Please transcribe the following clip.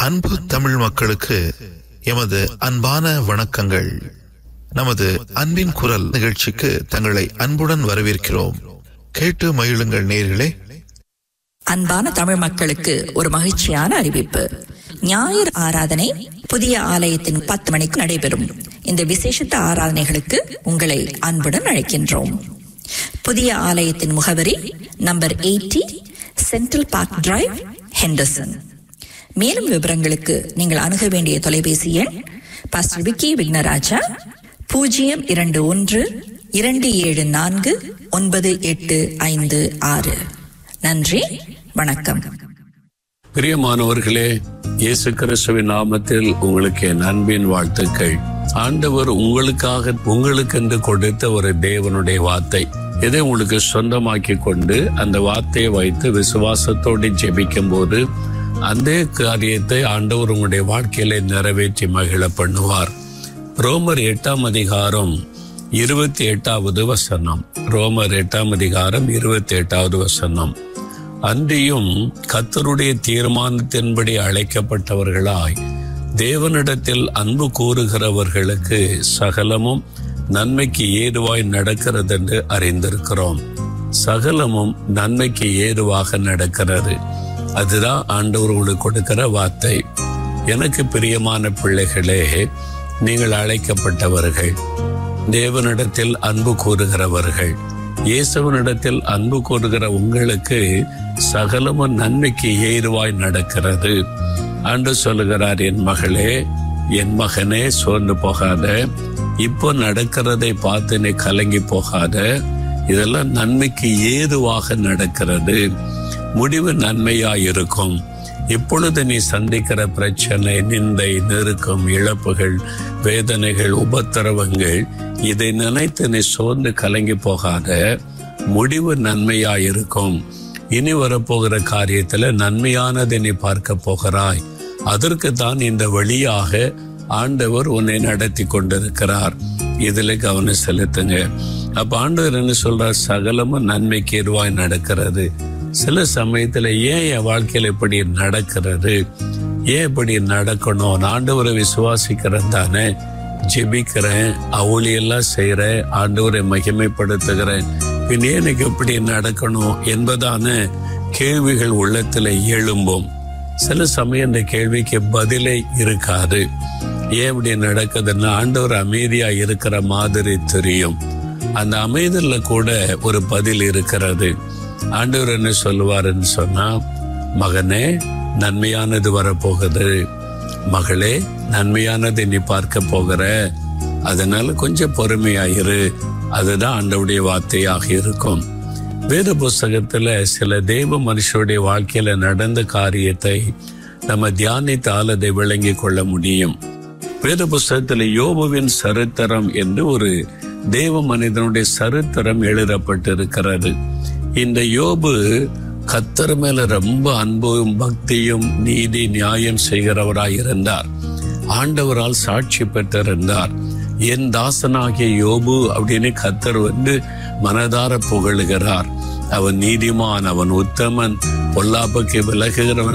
அன்பு தமிழ் மக்களுக்கு எமது அன்பான வணக்கங்கள் நமது அன்பின் குரல் நிகழ்ச்சிக்கு தங்களை அன்புடன் வரவேற்கிறோம் கேட்டு மகிழுங்கள் நேர்களே அன்பான தமிழ் மக்களுக்கு ஒரு மகிழ்ச்சியான அறிவிப்பு ஞாயிறு ஆராதனை புதிய ஆலயத்தின் பத்து மணிக்கு நடைபெறும் இந்த விசேஷத்த ஆராதனைகளுக்கு உங்களை அன்புடன் அழைக்கின்றோம் புதிய ஆலயத்தின் முகவரி number eighty central park drive Henderson மேலும் விவரங்களுக்கு நீங்கள் அணுக வேண்டிய தொலைபேசி எண் பாஸ்டர் விக்கி விக்னராஜா பூஜ்ஜியம் இரண்டு ஒன்று இரண்டு ஏழு நான்கு ஒன்பது எட்டு ஐந்து ஆறு நன்றி வணக்கம் பிரியமானவர்களே இயேசு கிறிஸ்துவின் நாமத்தில் உங்களுக்கு என் அன்பின் வாழ்த்துக்கள் ஆண்டவர் உங்களுக்காக உங்களுக்கென்று கொடுத்த ஒரு தேவனுடைய வார்த்தை இதை உங்களுக்கு சொந்தமாக்கி கொண்டு அந்த வார்த்தையை வைத்து விசுவாசத்தோடு ஜெபிக்கும் போது அந்த காரியத்தை ஆண்டவர் உங்களுடைய வாழ்க்கையில நிறைவேற்றி மகிழ பண்ணுவார் ரோமர் எட்டாம் அதிகாரம் இருபத்தி எட்டாவது வசனம் ரோமர் எட்டாம் அதிகாரம் இருபத்தி எட்டாவது வசனம் அன்றியும் கத்தருடைய தீர்மானத்தின்படி அழைக்கப்பட்டவர்களாய் தேவனிடத்தில் அன்பு கூறுகிறவர்களுக்கு சகலமும் நன்மைக்கு ஏதுவாய் நடக்கிறது என்று அறிந்திருக்கிறோம் சகலமும் நன்மைக்கு ஏதுவாக நடக்கிறது அதுதான் ஆண்டவர் உங்களுக்கு கொடுக்கிற வார்த்தை எனக்கு பிரியமான பிள்ளைகளே நீங்கள் அழைக்கப்பட்டவர்கள் தேவனிடத்தில் அன்பு கூறுகிறவர்கள் இயேசுவனிடத்தில் அன்பு கூறுகிற உங்களுக்கு சகலமும் நன்மைக்கு ஏதுவாய் நடக்கிறது அன்று சொல்லுகிறார் என் மகளே என் மகனே சோர்ந்து போகாத இப்போ நடக்கிறதை பார்த்து நீ கலங்கி போகாத இதெல்லாம் நன்மைக்கு ஏதுவாக நடக்கிறது முடிவு நன்மையாய் இருக்கும் இப்பொழுது நீ சந்திக்கிற பிரச்சனை நிந்தை நெருக்கம் இழப்புகள் வேதனைகள் உபத்திரவங்கள் இதை நினைத்து நீ சோர்ந்து கலங்கி போகாத முடிவு நன்மையாய் இருக்கும் இனி வரப்போகிற காரியத்துல நன்மையானதை நீ பார்க்க போகிறாய் அதற்கு தான் இந்த வழியாக ஆண்டவர் உன்னை நடத்தி கொண்டிருக்கிறார் இதுல கவனம் செலுத்துங்க அப்ப ஆண்டவர் என்ன சொல்றார் சகலமும் நன்மைக்கு எதுவாய் நடக்கிறது சில சமயத்துல ஏன் என் வாழ்க்கையில இப்படி நடக்கிறது ஏன் இப்படி நடக்கணும் நான் ஆண்டவரை விசுவாசிக்கிறேன் தானே ஜெபிக்கிறேன் அவளியெல்லாம் செய்யறேன் ஆண்டவரை மகிமைப்படுத்துகிறேன் பின் ஏன் எனக்கு இப்படி நடக்கணும் என்பதான கேள்விகள் உள்ளத்துல எழும்பும் சில சமயம் இந்த கேள்விக்கு பதிலே இருக்காது ஏன் இப்படி நடக்குதுன்னா ஆண்டவர் அமைதியா இருக்கிற மாதிரி தெரியும் அந்த அமைதல்ல கூட ஒரு பதில் இருக்கிறது ஆண்டவர் என்ன சொல்லுவாருன்னு சொன்னா மகனே நன்மையானது வரப்போகுது மகளே நன்மையானதை நீ பார்க்க போகிற அதனால கொஞ்சம் பொறுமையாயிரு அதுதான் ஆண்டவுடைய வார்த்தையாக இருக்கும் வேத புஸ்தகத்துல சில தெய்வ மனுஷருடைய வாழ்க்கையில நடந்த காரியத்தை நம்ம தியானித்தால் அதை விளங்கி கொள்ள முடியும் வேத புஸ்தகத்துல யோபுவின் சரித்திரம் என்று ஒரு தேவ மனிதனுடைய சரித்திரம் எழுதப்பட்டிருக்கிறது இந்த யோபு கத்தர் மேல ரொம்ப அன்பும் பக்தியும் நீதி நியாயம் செய்கிறவராய் இருந்தார் ஆண்டவரால் சாட்சி பெற்றிருந்தார் என் தாசனாகிய யோபு அப்படின்னு கத்தர் வந்து மனதார புகழுகிறார் அவன் நீதிமான் அவன் உத்தமன் பொல்லாப்புக்கு விலகுகிறவன்